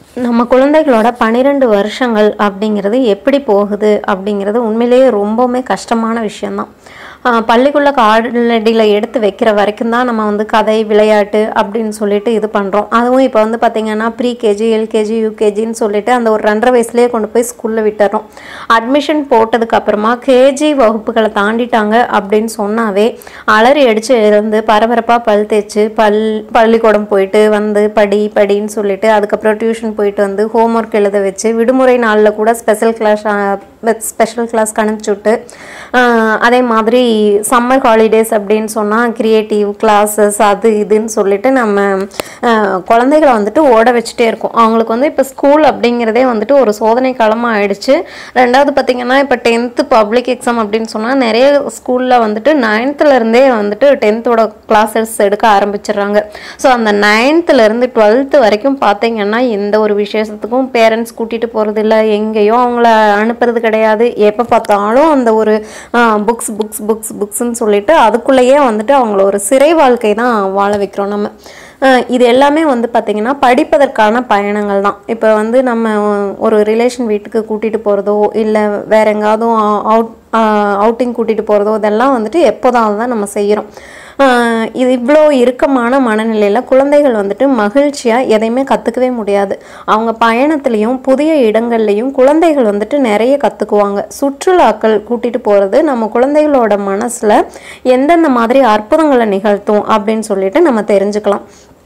நம்ம குழந்தைகளோட பன்னிரெண்டு வருஷங்கள் அப்படிங்கிறது எப்படி போகுது அப்படிங்கிறது உண்மையிலேயே ரொம்பவுமே கஷ்டமான விஷயம்தான் ஆஹ் பள்ளிக்குள்ள காலடியில் எடுத்து வைக்கிற வரைக்கும் தான் நம்ம வந்து கதை விளையாட்டு அப்படின்னு சொல்லிட்டு இது பண்ணுறோம் அதுவும் இப்போ வந்து பார்த்திங்கன்னா ப்ரீ கேஜி எல்கேஜி யூகேஜின்னு சொல்லிட்டு அந்த ஒரு ரெண்டரை வயசுலேயே கொண்டு போய் ஸ்கூலில் விட்டுறோம் அட்மிஷன் போட்டதுக்கு அப்புறமா கேஜி வகுப்புகளை தாண்டிட்டாங்க அப்படின்னு சொன்னாவே அலறி அடித்து இருந்து பரபரப்பாக பல் தேய்ச்சி பல் பள்ளிக்கூடம் போயிட்டு வந்து படி படின்னு சொல்லிட்டு அதுக்கப்புறம் டியூஷன் போயிட்டு வந்து ஹோம்ஒர்க் எழுத வச்சு விடுமுறை நாளில் கூட ஸ்பெஷல் கிளாஸ் ஸ்பெஷல் கிளாஸ்க்கு அனுப்பிச்சி விட்டு ஆஹ் அதே மாதிரி சம்மர் ஹாலிடேஸ் அப்படின்னு சொன்னால் கிரியேட்டிவ் கிளாஸஸ் அது இதுன்னு சொல்லிட்டு நம்ம ஆஹ் குழந்தைகளை வந்துட்டு ஓட வச்சுட்டே இருக்கோம் அவங்களுக்கு வந்து இப்போ ஸ்கூல் அப்படிங்கிறதே வந்துட்டு ஒரு சோதனை காலமாக ஆயிடுச்சு ரெண்டாவது பார்த்திங்கன்னா இப்போ டென்த்து பப்ளிக் எக்ஸாம் அப்படின்னு சொன்னால் நிறைய ஸ்கூலில் வந்துட்டு நைன்த்துல இருந்தே வந்துட்டு டென்த்தோட கிளாஸஸ் எடுக்க ஆரம்பிச்சிடுறாங்க ஸோ அந்த நைன்த்துலேருந்து டுவெல்த்து வரைக்கும் பார்த்தீங்கன்னா எந்த ஒரு விசேஷத்துக்கும் பேரண்ட்ஸ் கூட்டிகிட்டு போகிறது இல்லை எங்கேயோ அவங்கள அனுப்புறது கிடையாது எப்போ பார்த்தாலும் அந்த ஒரு புக்ஸ் புக்ஸ் புக்ஸ் புக்ஸ்ன்னு சொல்லிட்டு அதுக்குள்ளேயே வந்துட்டு அவங்கள ஒரு சிறை வாழ்க்கை தான் வாழ வைக்கிறோம் நம்ம ஆஹ் இது எல்லாமே வந்து பார்த்திங்கன்னா படிப்பதற்கான பயணங்கள் தான் இப்போ வந்து நம்ம ஒரு ரிலேஷன் வீட்டுக்கு கூட்டிகிட்டு போகிறதோ இல்லை வேற எங்காவது அவுட் அவுட்டிங் கூட்டிகிட்டு போகிறதோ இதெல்லாம் வந்துட்டு எப்போதான் தான் நம்ம செய்கிறோம் ஆஹ் இது இவ்வளோ இறுக்கமான மனநிலையில் குழந்தைகள் வந்துட்டு மகிழ்ச்சியாக எதையுமே கற்றுக்கவே முடியாது அவங்க பயணத்துலேயும் புதிய இடங்கள்லையும் குழந்தைகள் வந்துட்டு நிறைய கற்றுக்குவாங்க சுற்றுலாக்கள் கூட்டிகிட்டு போகிறது நம்ம குழந்தைகளோட மனசில் எந்தெந்த மாதிரி அற்புதங்களை நிகழ்த்தும் அப்படின்னு சொல்லிட்டு நம்ம தெரிஞ்சுக்கலாம்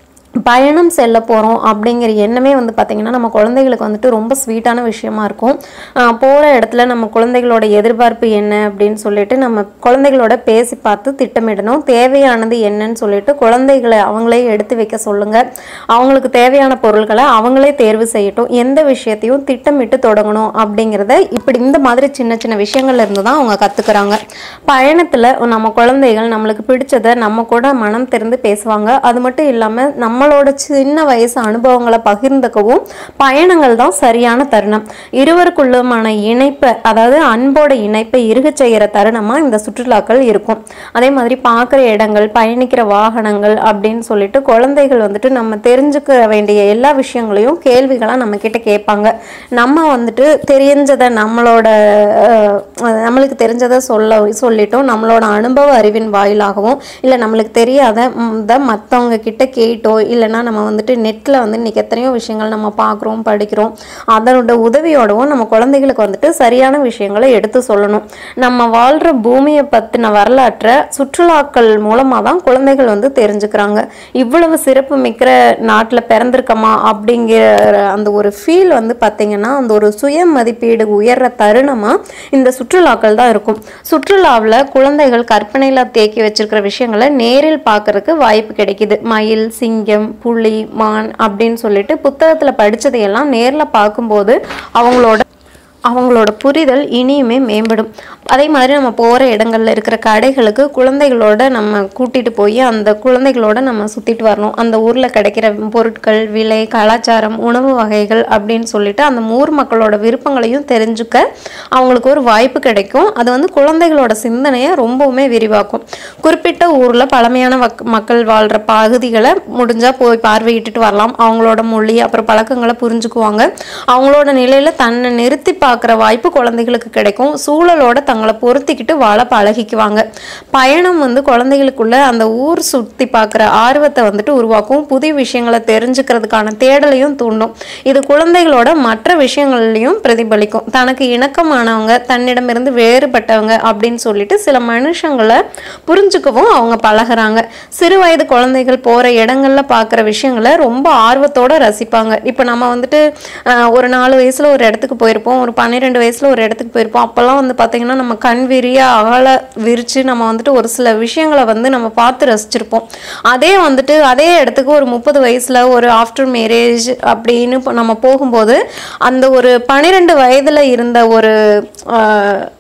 பயணம் செல்ல போகிறோம் அப்படிங்கிற எண்ணமே வந்து பார்த்திங்கன்னா நம்ம குழந்தைகளுக்கு வந்துட்டு ரொம்ப ஸ்வீட்டான விஷயமா இருக்கும் போகிற இடத்துல நம்ம குழந்தைகளோட எதிர்பார்ப்பு என்ன அப்படின்னு சொல்லிட்டு நம்ம குழந்தைகளோட பேசி பார்த்து திட்டமிடணும் தேவையானது என்னன்னு சொல்லிட்டு குழந்தைகளை அவங்களே எடுத்து வைக்க சொல்லுங்கள் அவங்களுக்கு தேவையான பொருள்களை அவங்களே தேர்வு செய்யட்டும் எந்த விஷயத்தையும் திட்டமிட்டு தொடங்கணும் அப்படிங்கிறத இப்படி இந்த மாதிரி சின்ன சின்ன விஷயங்கள்ல இருந்து தான் அவங்க கற்றுக்குறாங்க பயணத்தில் நம்ம குழந்தைகள் நம்மளுக்கு பிடிச்சதை நம்ம கூட மனம் திறந்து பேசுவாங்க அது மட்டும் இல்லாமல் நம்மளோட சின்ன வயசு அனுபவங்களை பகிர்ந்துக்கவும் பயணங்கள் தான் சரியான தருணம் இருவருக்குள்ளுமான இணைப்பை அதாவது அன்போட இணைப்பை இருகச் செய்கிற தருணமாக இந்த சுற்றுலாக்கள் இருக்கும் அதே மாதிரி பார்க்குற இடங்கள் பயணிக்கிற வாகனங்கள் அப்படின்னு சொல்லிட்டு குழந்தைகள் வந்துட்டு நம்ம தெரிஞ்சுக்க வேண்டிய எல்லா விஷயங்களையும் கேள்விகளாக நம்ம கிட்ட கேட்பாங்க நம்ம வந்துட்டு தெரிஞ்சதை நம்மளோட அஹ், நம்மளுக்கு தெரிஞ்சதை சொல்ல சொல்லிட்டோம் நம்மளோட அனுபவ அறிவின் வாயிலாகவும் இல்லை நம்மளுக்கு தெரியாத மற்றவங்க கிட்ட கேட்டோ இல்லைன்னா நம்ம வந்துட்டு நெட்டில் வந்து இன்றைக்கி எத்தனையோ விஷயங்கள் நம்ம பார்க்குறோம் படிக்கிறோம் அதனோட உதவியோடவும் நம்ம குழந்தைகளுக்கு வந்துட்டு சரியான விஷயங்களை எடுத்து சொல்லணும் நம்ம வாழ்கிற பூமியை பற்றின வரலாற்றை சுற்றுலாக்கள் மூலமாக தான் குழந்தைகள் வந்து தெரிஞ்சுக்கிறாங்க இவ்வளவு சிறப்பு மிக்க நாட்டில் பிறந்திருக்கமா அப்படிங்கிற அந்த ஒரு ஃபீல் வந்து பார்த்திங்கன்னா அந்த ஒரு சுய மதிப்பீடு உயர்ற தருணமாக இந்த சுற்றுலாக்கள் தான் இருக்கும் சுற்றுலாவில் குழந்தைகள் கற்பனையில் தேக்கி வச்சிருக்கிற விஷயங்களை நேரில் பார்க்கறதுக்கு வாய்ப்பு கிடைக்குது மயில் சிங்கம் புலி மான் அப்படின்னு சொல்லிட்டு புத்தகத்தில் படிச்சதையெல்லாம் நேரில் பார்க்கும்போது அவங்களோட அவங்களோட புரிதல் இனியுமே மேம்படும் அதே மாதிரி நம்ம போகிற இடங்கள்ல இருக்கிற கடைகளுக்கு குழந்தைகளோட நம்ம கூட்டிகிட்டு போய் அந்த குழந்தைகளோட நம்ம சுற்றிட்டு வரணும் அந்த ஊரில் கிடைக்கிற பொருட்கள் விலை கலாச்சாரம் உணவு வகைகள் அப்படின்னு சொல்லிட்டு அந்த ஊர் மக்களோட விருப்பங்களையும் தெரிஞ்சுக்க அவங்களுக்கு ஒரு வாய்ப்பு கிடைக்கும் அது வந்து குழந்தைகளோட சிந்தனையை ரொம்பவுமே விரிவாக்கும் குறிப்பிட்ட ஊரில் பழமையான வக் மக்கள் வாழ்கிற பகுதிகளை முடிஞ்சால் போய் பார்வையிட்டுட்டு வரலாம் அவங்களோட மொழி அப்புறம் பழக்கங்களை புரிஞ்சுக்குவாங்க அவங்களோட நிலையில் தன்னை நிறுத்தி பார்க்குற வாய்ப்பு குழந்தைகளுக்கு கிடைக்கும் சூழலோட தங்களை பொருத்திக்கிட்டு வாழ பழகிக்குவாங்க பயணம் வந்து குழந்தைகளுக்குள்ள அந்த ஊர் சுற்றி பார்க்குற ஆர்வத்தை வந்துட்டு உருவாக்கும் புதிய விஷயங்களை தெரிஞ்சுக்கிறதுக்கான தேடலையும் தூண்டும் இது குழந்தைகளோட மற்ற விஷயங்கள்லையும் பிரதிபலிக்கும் தனக்கு இணக்கமானவங்க தன்னிடமிருந்து வேறுபட்டவங்க அப்படின்னு சொல்லிட்டு சில மனுஷங்களை புரிஞ்சுக்கவும் அவங்க பழகுறாங்க சிறு வயது குழந்தைகள் போகிற இடங்கள்ல பார்க்குற விஷயங்களை ரொம்ப ஆர்வத்தோட ரசிப்பாங்க இப்போ நம்ம வந்துட்டு ஆஹ், ஒரு நாலு வயசுல ஒரு இடத்துக்கு போயிருப்போம் ஒரு பன்னிரெண்டு வயசுல ஒரு இடத்துக்கு போயிருப்போம் அப்போல்லாம் வந்து பார்த்தீங்கன்னா நம்ம கண் விரிய அகல விரிச்சு நம்ம வந்துட்டு ஒரு சில விஷயங்களை வந்து நம்ம பார்த்து ரசிச்சிருப்போம் அதே வந்துட்டு அதே இடத்துக்கு ஒரு முப்பது வயசுல ஒரு ஆஃப்டர் மேரேஜ் அப்படின்னு இப்போ நம்ம போகும்போது அந்த ஒரு பன்னிரெண்டு வயதுல இருந்த ஒரு ஆஹ்,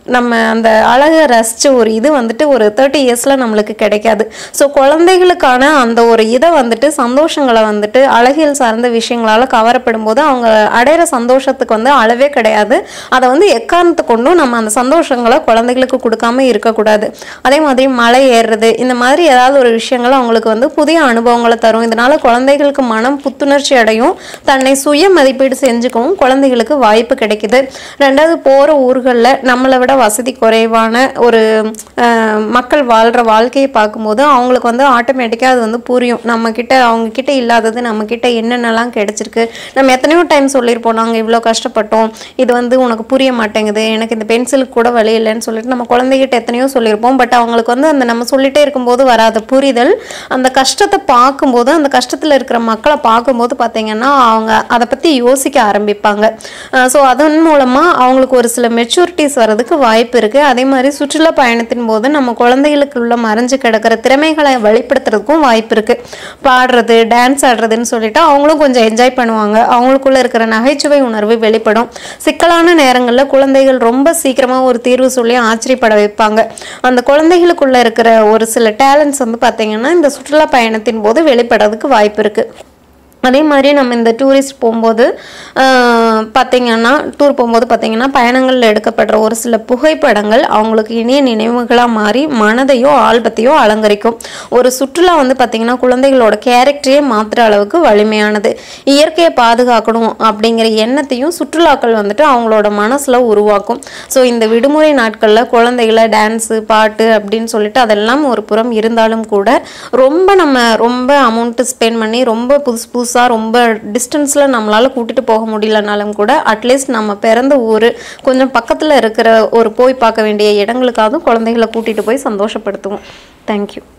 நம்ம அந்த அழகை ரசித்த ஒரு இது வந்துட்டு ஒரு தேர்ட்டி இயர்ஸில் நம்மளுக்கு கிடைக்காது ஸோ குழந்தைகளுக்கான அந்த ஒரு இதை வந்துட்டு சந்தோஷங்களை வந்துட்டு அழகியல் சார்ந்த விஷயங்களால் கவரப்படும் போது அவங்க அடையிற சந்தோஷத்துக்கு வந்து அளவே கிடையாது அதை வந்து எக்காரணத்தை கொண்டும் நம்ம அந்த சந்தோஷங்களை குழந்தைகளுக்கு கொடுக்காம இருக்கக்கூடாது அதே மாதிரி மலை ஏறுறது இந்த மாதிரி ஏதாவது ஒரு விஷயங்கள் அவங்களுக்கு வந்து புதிய அனுபவங்களை தரும் இதனால குழந்தைகளுக்கு மனம் புத்துணர்ச்சி அடையும் தன்னை சுய மதிப்பீடு செஞ்சுக்கவும் குழந்தைகளுக்கு வாய்ப்பு கிடைக்குது ரெண்டாவது போகிற ஊர்களில் நம்மளை விட வசதி குறைவான ஒரு அஹ், மக்கள் வாழ்கிற வாழ்க்கையை பார்க்கும்போது அவங்களுக்கு வந்து ஆட்டோமேட்டிக்காக அது வந்து புரியும் நம்ம கிட்ட அவங்க கிட்ட இல்லாதது நம்ம கிட்ட என்னென்னலாம் கிடைச்சிருக்கு நம்ம எத்தனையோ டைம் சொல்லியிருப்போம் நாங்கள் இவ்வளோ கஷ்டப்பட்டோம் இது வந்து உனக்கு புரிய மாட்டேங்குது எனக்கு இந்த பென்சிலுக்கு கூட வழி இல்லைன்னு சொல்லிட்டு நம்ம குழந்தைகிட்ட எத்தனையோ சொல்லியிருப்போம் பட் அவங்களுக்கு வந்து அந்த நம்ம சொல்லிட்டே இருக்கும்போது வராத புரிதல் அந்த கஷ்டத்தை பார்க்கும்போது அந்த கஷ்டத்தில் இருக்கிற மக்களை பார்க்கும்போது பார்த்தீங்கன்னா அவங்க அதை பற்றி யோசிக்க ஆரம்பிப்பாங்க ஸோ அதன் மூலமாக அவங்களுக்கு ஒரு சில மெச்சூரிட்டிஸ் வர்றதுக்கு வாய்ப்பு இருக்குது அதே மாதிரி சுற்றுலா பயணத்தின் போது நம்ம குழந்தைகளுக்குள்ள மறைஞ்சு கிடக்கிற திறமைகளை வெளிப்படுத்துறதுக்கும் வாய்ப்பு இருக்குது பாடுறது டான்ஸ் ஆடுறதுன்னு சொல்லிட்டு அவங்களும் கொஞ்சம் என்ஜாய் பண்ணுவாங்க அவங்களுக்குள்ள இருக்கிற நகைச்சுவை உணர்வு வெளிப்படும் சிக்கலான நேரங்களில் குழந்தைகள் ரொம்ப சீக்கிரமாக ஒரு தீர்வு சொல்லி ஆச்சரியப்பட வைப்பாங்க அந்த குழந்தைகளுக்குள்ள இருக்கிற ஒரு சில டேலண்ட்ஸ் வந்து பார்த்தீங்கன்னா இந்த சுற்றுலா பயணத்தின் போது வெளிப்படுறதுக்கு வாய்ப்பு இருக்குது அதே மாதிரி நம்ம இந்த டூரிஸ்ட் போகும்போது ஆஹ், பார்த்தீங்கன்னா டூர் போகும்போது பார்த்தீங்கன்னா பயணங்களில் எடுக்கப்படுற ஒரு சில புகைப்படங்கள் அவங்களுக்கு இனிய நினைவுகளாக மாறி மனதையோ ஆல்பத்தையோ அலங்கரிக்கும் ஒரு சுற்றுலா வந்து பார்த்தீங்கன்னா குழந்தைகளோட கேரக்டரையே மாற்றுற அளவுக்கு வலிமையானது இயற்கையை பாதுகாக்கணும் அப்படிங்கிற எண்ணத்தையும் சுற்றுலாக்கள் வந்துட்டு அவங்களோட மனசில் உருவாக்கும் ஸோ இந்த விடுமுறை நாட்களில் குழந்தைகளை டான்ஸு பாட்டு அப்படின்னு சொல்லிட்டு அதெல்லாம் ஒரு புறம் இருந்தாலும் கூட ரொம்ப நம்ம ரொம்ப அமௌண்ட்டு ஸ்பெண்ட் பண்ணி ரொம்ப புதுசு புதுசாக ரொம்ப டிஸ்டன்ஸில் நம்மளால் கூட்டிகிட்டு போக முடியலனாலும் கூட அட்லீஸ்ட் நம்ம பிறந்த ஊர் கொஞ்சம் பக்கத்தில் இருக்கிற ஒரு போய் பார்க்க வேண்டிய இடங்களுக்காவது குழந்தைகளை கூட்டிகிட்டு போய் சந்தோஷப்படுத்துவோம் தேங்க்யூ